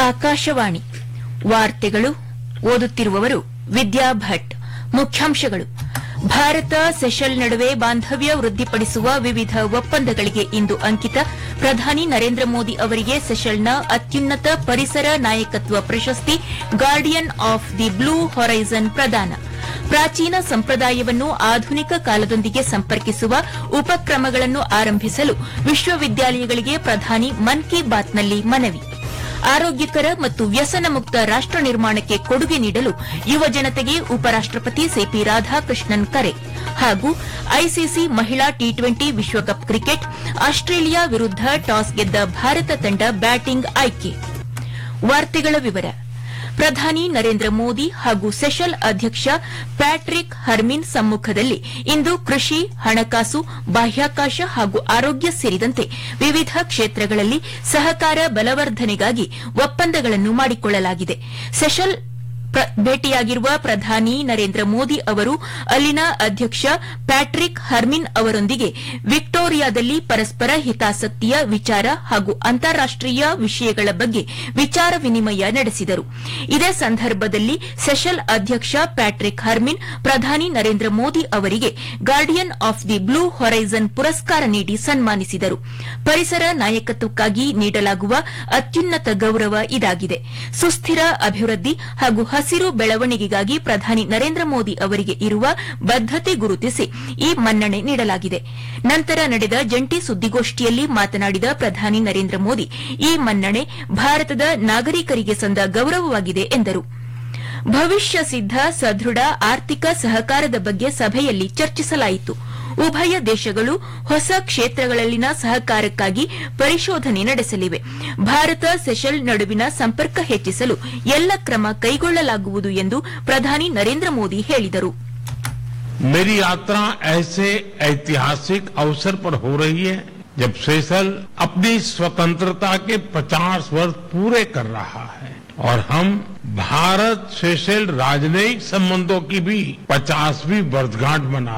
ಆಕಾಶವಾಣಿ ವಾರ್ತೆಗಳು ಓದುತ್ತಿರುವವರು ವಿದ್ಯಾ ಭಟ್ ಮುಖ್ಯಾಂಶಗಳು ಭಾರತ ಸೆಷಲ್ ನಡುವೆ ಬಾಂಧವ್ಯ ವೃದ್ಧಿಪಡಿಸುವ ವಿವಿಧ ಒಪ್ಪಂದಗಳಿಗೆ ಇಂದು ಅಂಕಿತ ಪ್ರಧಾನಿ ನರೇಂದ್ರ ಮೋದಿ ಅವರಿಗೆ ಸೆಷಲ್ನ ಅತ್ಯುನ್ನತ ಪರಿಸರ ನಾಯಕತ್ವ ಪ್ರಶಸ್ತಿ guardian of the blue horizon ಪ್ರದಾನ ಪ್ರಾಚೀನ ಸಂಪ್ರದಾಯವನ್ನು ಆಧುನಿಕ ಕಾಲದೊಂದಿಗೆ ಸಂಪರ್ಕಿಸುವ ಉಪಕ್ರಮಗಳನ್ನು ಆರಂಭಿಸಲು ವಿಶ್ವವಿದ್ಯಾಲಯಗಳಿಗೆ ಪ್ರಧಾನಿ ಮನ್ ಕಿ ಬಾತ್ನಲ್ಲಿ ಮನವಿ ಆರೋಗ್ಯಕರ ಮತ್ತು ವ್ಯಸನ ಮುಕ್ತ ರಾಷ್ಟ ನಿರ್ಮಾಣಕ್ಕೆ ಕೊಡುಗೆ ನೀಡಲು ಯುವ ಜನತೆಗೆ ಉಪರಾಷ್ಟಪತಿ ಸಿಪಿ ರಾಧಾಕೃಷ್ಣನ್ ಕರೆ ಹಾಗೂ ಐಸಿಸಿ ಮಹಿಳಾ ಟಿ ಟ್ವೆಂಟಿ ವಿಶ್ವಕಪ್ ಕ್ರಿಕೆಟ್ ಆಸ್ಟ್ರೇಲಿಯಾ ವಿರುದ್ದ ಟಾಸ್ ಗೆದ್ದ ಭಾರತ ತಂಡ ಬ್ಯಾಟಿಂಗ್ ಆಯ್ಕೆ ವಾರ್ತೆಗಳ ವಿವರ ಪ್ರಧಾನಿ ನರೇಂದ್ರ ಮೋದಿ ಹಾಗೂ ಸೆಷಲ್ ಅಧ್ಯಕ್ಷ ಪ್ಯಾಟ್ರಿಕ್ ಹರ್ಮಿನ್ ಸಮ್ಮುಖದಲ್ಲಿ ಇಂದು ಕೃಷಿ ಹಣಕಾಸು ಬಾಹ್ಯಾಕಾಶ ಹಾಗೂ ಆರೋಗ್ಯ ಸೇರಿದಂತೆ ವಿವಿಧ ಕ್ಷೇತ್ರಗಳಲ್ಲಿ ಸಹಕಾರ ಬಲವರ್ಧನೆಗಾಗಿ ಒಪ್ಪಂದಗಳನ್ನು ಮಾಡಿಕೊಳ್ಳಲಾಗಿದೆ ಸೆಷಲ್ ಭೇಟಿಯಾಗಿರುವ ಪ್ರಧಾನಿ ನರೇಂದ್ರ ಮೋದಿ ಅವರು ಅಲ್ಲಿನ ಅಧ್ಯಕ್ಷ ಪ್ಯಾಟ್ರಿಕ್ ಹರ್ಮಿನ್ ಅವರೊಂದಿಗೆ ವಿಕ್ಟೋರಿಯಾದಲ್ಲಿ ಪರಸ್ಪರ ಹಿತಾಸಕ್ತಿಯ ವಿಚಾರ ಹಾಗೂ ಅಂತಾರಾಷ್ಟೀಯ ವಿಷಯಗಳ ಬಗ್ಗೆ ವಿಚಾರ ವಿನಿಮಯ ನಡೆಸಿದರು ಇದೇ ಸಂದರ್ಭದಲ್ಲಿ ಸೆಷಲ್ ಅಧ್ಯಕ್ಷ ಪ್ಯಾಟ್ರಿಕ್ ಹರ್ಮಿನ್ ಪ್ರಧಾನಿ ನರೇಂದ್ರ ಮೋದಿ ಅವರಿಗೆ guardian of the blue horizon ಪುರಸ್ಕಾರ ನೀಡಿ ಸನ್ಮಾನಿಸಿದರು ಪರಿಸರ ನಾಯಕತ್ವಕ್ಕಾಗಿ ನೀಡಲಾಗುವ ಅತ್ಯುನ್ನತ ಗೌರವ ಇದಾಗಿದೆ ಸುಸ್ಥಿರ ಅಭಿವೃದ್ಧಿ ಹಾಗೂ ಹಸಿರು ಬೆಳವಣಿಗೆಗಾಗಿ ಪ್ರಧಾನಿ ನರೇಂದ್ರ ಮೋದಿ ಅವರಿಗೆ ಇರುವ ಬದ್ದತೆ ಗುರುತಿಸಿ ಈ ಮನ್ನಣೆ ನೀಡಲಾಗಿದೆ ನಂತರ ನಡೆದ ಜಂಟಿ ಸುದ್ದಿಗೋಷ್ಠಿಯಲ್ಲಿ ಮಾತನಾಡಿದ ಪ್ರಧಾನಿ ನರೇಂದ್ರ ಮೋದಿ ಈ ಮನ್ನಣೆ ಭಾರತದ ನಾಗರಿಕರಿಗೆ ಸಂದ ಗೌರವವಾಗಿದೆ ಎಂದರು ಭವಿಷ್ಯ ಸಿದ್ದ ಸದೃಢ ಆರ್ಥಿಕ ಸಹಕಾರದ ಬಗ್ಗೆ ಸಭೆಯಲ್ಲಿ ಚರ್ಚಿಸಲಾಯಿತು ಉಭಯ ದೇಶಗಳು ಹೊಸ ಕ್ಷೇತ್ರಗಳಲ್ಲಿನ ಸಹಕಾರಕ್ಕಾಗಿ ಪರಿಶೋಧನೆ ನಡೆಸಲಿವೆ ಭಾರತ ಸೆಷಲ್ ನಡುವಿನ ಸಂಪರ್ಕ ಹೆಚ್ಚಿಸಲು ಎಲ್ಲ ಕ್ರಮ ಕೈಗೊಳ್ಳಲಾಗುವುದು ಎಂದು ಪ್ರಧಾನಿ ನರೇಂದ್ರ ಮೋದಿ ಹೇಳಿದರು मेरी यात्रा ऐसे ऐतिहासिक अवसर पर हो रही है जब सेशल अपनी स्वतंत्रता के 50 वर्ष पूरे कर रहा है और हम भारत सेशल राजनयिक संबंधों की भी 50वीं वर्षगांठ मना